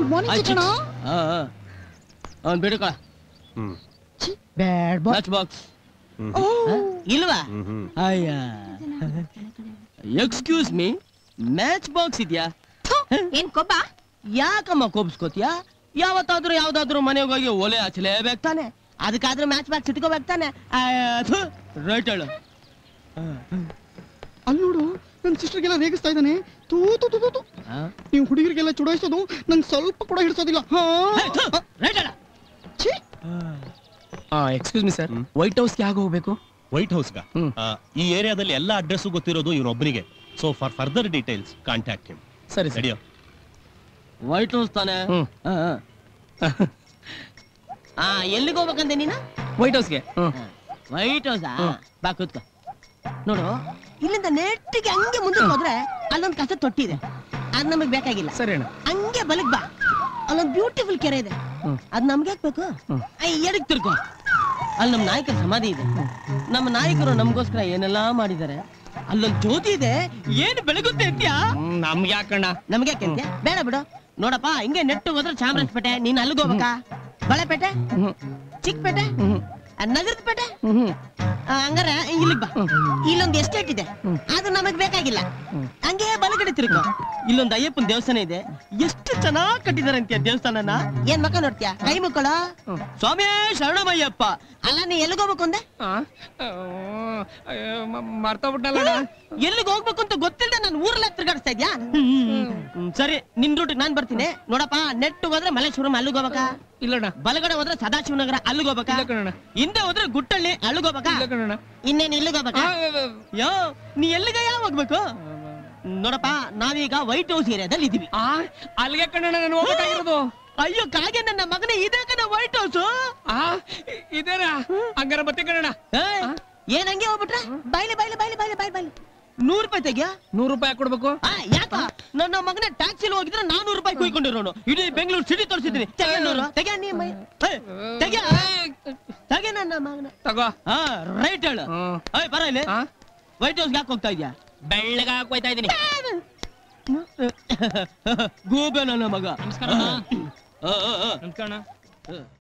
Good morning Chikkanna ಅವ್ನ್ ಬಿಡುಕ ಹ್ಮ್ ಬ್ಯಾಡ್ ಬಾಯ್ match box ಓ ಇಲ್ವಾ ಹ್ಮ್ ಹ್ಮ್ ಅಯ್ಯ ಎಕ್ಸ್ಕ್ಯೂಸ್ ಮೀ ಮ್ಯಾಚ್ ಬಾಕ್ಸ್ ಇದೆಯಾ ಏನ್ ಕೊಬ್ಬ ಯಾಕಮ್ಮ ಕೋಪಿಸ್ಕೋತೀಯ ಯಾವತ್ತಾದ್ರೂ ಯಾವ್ದಾದ್ರು ಮನೆಗೆ ಹೋಗಿ ಒಲೆ ಹಚ್ಚಲೇಬೇಕು ತಾನೆ ಅದಕ್ಕಾದ್ರೂ ಮ್ಯಾಚ್ ಬಾಕ್ಸ್ ಇಟ್ಕೋಬೇಕು ತಾನೆ ರೈಟ್ ಹೇಳು ಅಲ್ಲಿ ನೋಡು ನನ್ನ ಸಿಸ್ಟರ್ಗೆಲ್ಲ ರೇಗಿಸ್ತಾ ಇದ್ದಾನೆ ತೂ ತೂ ತೂ ತೂ, ತೂ ನೀವು ಹುಡುಗರಿಗೆಲ್ಲ ಚುಡಾಯಿಸೋದು ನಂಗೆ ಸ್ವಲ್ಪ ಕೂಡ ಹಿಡಿಸೋದಿಲ್ಲ ಹಾ ರೈಟ್ ಹೇಳ ಛೀ excuse me sir hmm. White ಹೌಸ್ಗೆ ಯಾಕೆ ಹೋಗ್ಬೇಕು ವೈಟ್ ಹೌಸ್ಗ ಹ್ಮ್. ಈ ಏರಿಯಾದಲ್ಲಿ ಎಲ್ಲ ಅಡ್ರೆಸ್ ಗೊತ್ತಿರೋದು ಇವನೊಬ್ಬನಿಗೆ so for further details contact him ಸರಿ ಸರಿ ನಡೆಯೋ ವೈಟ್ ಹೌಸ್ ತಾನೆ ಹ್ಮ್. ಆ, ಆ. ಆ ಎಲ್ಲಿಗೆ ಹೋಗ್ಬೇಕಂತೆ ನೀನು ವೈಟ್ ಹೌಸ್ಗೆ ವೈಟ್ ಹೌಸ್ ಬಾ ಕೂತ್ಕೋ ನೋಡು ಇಲ್ಲಿಂದ ನೆಟ್ಟಿಗೆ ಹಂಗೆ ಮುಂದಕ್ಕೆ ಹೋದ್ರೆ ಅಲ್ಲೊಂದು ಕಸ ತೊಟ್ಟಿ ಇದೆ ಅದ್ ನಮಗ್ ಬೇಕಾಗಿಲ್ಲ ಸರಿ ಅಣ್ಣ ಹಂಗೆ ಬಲಕ್ ಬಾ ಅಲ್ಲೊಂದು ಬ್ಯೂಟಿಫುಲ್ ಕೆರೆ ಇದೆ ಹ್ಮ್. ಅದ್ ನಮ್ಗೆ ಯಾಕೆ ಬೇಕು ಹ್ಮ್. ಎಡಕ್ ತಿರ್ಕೋ ಅಲ್ಲಿ ನಮ್ಮ ನಾಯಕರ ಸಮಾಧಿ ಇದೆ ನಮ್ಮ ನಾಯಕರು ನಮಗೋಸ್ಕರ ಏನೆಲ್ಲ ಮಾಡಿದ್ದಾರೆ ಅಲ್ಲೊಂದು ಜ್ಯೋತಿ ಇದೆ ಏನು ಬೆಳಗುತ್ತೆ ಅಂತ್ಯಾ ನಮ್ಗೆ ಯಾಕಣ್ಣ ನಮ್ಗೆ ಯಾಕೆ ಅಂತ್ಯ? ಬೇಡ ಬಿಡು ನೋಡಪ್ಪ ಹಿಂಗೆ ನೆಟ್ಟು ಹೋದ್ರೆ ಚಾಮರಾಜಪೇಟೆ ನೀನ್ ಅಲ್ಲಿಗೆ ಹೋಗ್ಬೇಕಾ ಬಳೆಪೇಟೆ ಚಿಕ್ಕಪೇಟೆ ಆ, ನಗರದ ಪೇಟೆ ಆ, ಹಂಗಾರೆ ಇಲ್ಲಿಗ್ ಬಾ ಇಲ್ಲೊಂದು ಎಸ್ಟೇಟ್ ಇದೆ ಅದು ನಮಗ್ ಬೇಕಾಗಿಲ್ಲ ಹಂಗೆ ಬಲಗಡೆ ತಿರುಗು ಇಲ್ಲೊಂದು ಅಯ್ಯಪ್ಪನ ದೇವಸ್ಥಾನ ಇದೆ ಎಷ್ಟು ಚೆನ್ನಾಗ್ ಕಟ್ಟಿದಾರೆ ಅಂತೀಯ ದೇವಸ್ಥಾನನ ಏನ್ ಮಕ್ಕ ನೋಡ್ತೀಯ ಕೈ ಮುಕ್ಕಳ ಸ್ವಾಮಿ ಶರಣಮಯ್ಯಪ್ಪ ಅಲ್ಲ ನೀ ಎಲ್ಲಿಗೆ ಹೋಗ್ಬೇಕು ಅಂದೆ ಮರ್ತೋಗ್ಬಿಟ್ಟಲ್ಲ ಎಲ್ಲಿಗೆ ಹೋಗ್ಬೇಕು ಅಂತ ಗೊತ್ತಿಲ್ಲದೆ ನಾನು ಊರಲ್ಲ ತಿರ್ಗಾಡಿಸ್ತಾ ಇದ್ಯಾ ಹ್ಮ್, ಸರಿ ನಿನ್ ರೂಟ್ ನಾನ್ ಬರ್ತೀನಿ ನೋಡಪ್ಪ ನೆಟ್ಟು ಹೋದ್ರೆ ಮಲ್ಲೇಶ್ವರಂ ಅಲ್ಲಿಗೆ ಹೋಗ್ಬೇಕಾ ಇಲ್ಲಣ್ಣ ಬಲಗಡೆ ಹೋದ್ರೆ ಸದಾಶಿವನಗರ ಅಲ್ಲಿಗೆ ಹೋಗ್ಬೇಕಾ ಇಲ್ಲ ಕಣಣ್ಣ ಹಿಂದೆ ಹೋದ್ರೆ ಗುಟ್ಟಳ್ಳಿ ಅಲ್ಲಿಗೆ ಹೋಗ್ಬೇಕಾ ಇಲ್ಲ ಕಣಣ್ಣ ಇನ್ನೇನ್ ಇಲ್ಲಿಗೆ ಹೋಗ್ಬೇಕಾ ಯೋ ನೀ ಎಲ್ಲಿಗೆ ಯಾವ ಹೋಗ್ಬೇಕು ನೋಡಪ್ಪ ನಾವೀಗ ವೈಟ್ ಹೌಸ್ ಏರಿಯಾದಲ್ಲಿ ಇದೀವಿ ಆ ಅಲ್ಲಿಗೆ ಕಣಣ್ಣ ನಾನು ಹೋಗ್ಬೇಕಾಗಿರೋದು ಅಯ್ಯೋ ಕಾಗೆ ನನ್ನ ಮಗನೇ ಇದೇ ಕಣ ವೈಟ್ ಹೌಸ್ ಆ ಇದೇನಾ ಹಂಗಾರ ಮತ್ತೆ ಕಣಣ್ಣ ಏನ್ ಹಂಗೆ ಹೋಗ್ಬಿಟ್ರೆ ಬಾಯ್ಲಿ ಬಾಯ್ಲಿ ಬಾಯ್ಲಿ ಬಾಯ್ಲಿ ಬಾಯ್ಲಿ ಬಾಯ್ಲಿ ನೂರ್ ರೂಪಾಯಿ ತೆಗಿಯ ನೂರು ರೂಪಾಯಿ ಕೊಡ್ಬೇಕು ಆ ಯಾಕ ನನ್ನ ಮಗನ ಟ್ಯಾಕ್ಸಿಲಿ ಹೋಗಿದ್ರೆ ನಾನೂರು ರೂಪಾಯಿ ಕುಯ್ಕೊಂಡಿರೋನು ಇಡೀ ಬೆಂಗಳೂರು ಸಿಟಿ ತೋರಿಸಿದ್ದೀನಿ ತೆಗೆ ನೂರು ತೆಗೆ ನೀ ಮೈ ಏ, ತೆಗೆ ತೆಗೆ ನನ್ನ ಮಗನ ತಗೋ ಹಾ ರೈಟ್ ಹೇಳು ಹ್ಮ್. ಏಯ್ ಬರ ಇಲ್ಲಿ ಆ? ವೈಟ್ ಹೌಸ್ ಯಾಕೆ ಹೋಗ್ತಾ ಇದ್ಯಾ ಬೆಳ್ಳಗ ಹೋಯ್ತಾ ಇದೀನಿ ಗೂಬೆ ನನ್ನ ಮಗ ನಮಸ್ಕಾರ ಆ, ಆ, ಆ. ನಮಸ್ಕಾರ